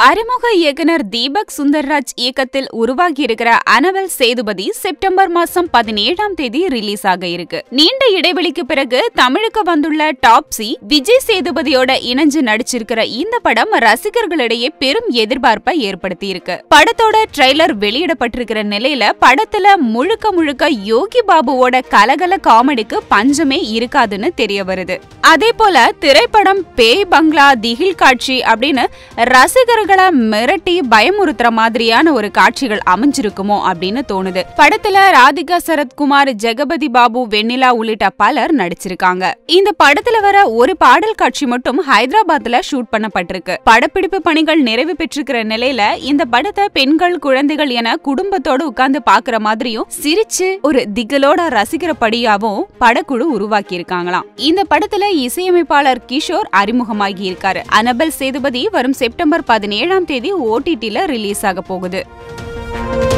அறிமுக இயக்குனர் தீபக் சுந்தர்ராஜ் இயக்கத்தில் உருவாகி இருக்கிற அனவல் சேதுபதி செப்டம்பர் மாசம் பதினேழாம் தேதி ரிலீஸ் ஆக இருக்கு நீண்ட இடைவெளிக்கு பிறகு தமிழுக்கு வந்துள்ள டாப்ஸி விஜய் சேதுபதியோட இணைஞ்சு நடிச்சிருக்கிற இந்த படம் ரசிகர்களிடையே பெரும் எதிர்பார்ப்பை ஏற்படுத்தி இருக்கு படத்தோட ட்ரெய்லர் வெளியிடப்பட்டிருக்கிற நிலையில படத்துல முழுக்க முழுக்க யோகி பாபுவோட கலகல காமெடிக்கு பஞ்சமே இருக்காதுன்னு தெரிய வருது அதே போல திரைப்படம் பேய் பங்களா திகில் காட்சி அப்படின்னு ரசிகர்களை மிரட்டி பயமுறுத்துற மாதிரியான ஒரு காட்சிகள் அமைஞ்சிருக்குமோ அப்படின்னு தோணுது படத்துல ராதிகா சரத்குமார் ஜெகபதி பாபு வெண்ணிலா உள்ளிட்ட பலர் நடிச்சிருக்காங்க இந்த படத்துல வர ஒரு பாடல் காட்சி மட்டும் ஹைதராபாத்ல ஷூட் பண்ணப்பட்டிருக்கு படப்பிடிப்பு பணிகள் நிறைவு பெற்றிருக்கிற நிலையில இந்த படத்தை பெண்கள் குழந்தைகள் என குடும்பத்தோட உட்கார்ந்து பாக்குற மாதிரியும் சிரிச்சு ஒரு திகலோட ரசிக்கிறபடியாவும் படக்குழு உருவாக்கி இருக்காங்களாம் இந்த படத்துல இசையமைப்பாளர் கிஷோர் அறிமுகமாகி இருக்காரு அனபல் சேதுபதி வரும் செப்டம்பர் பதினேழாம் தேதி ஓடிடில ரிலீஸ் ஆக போகுது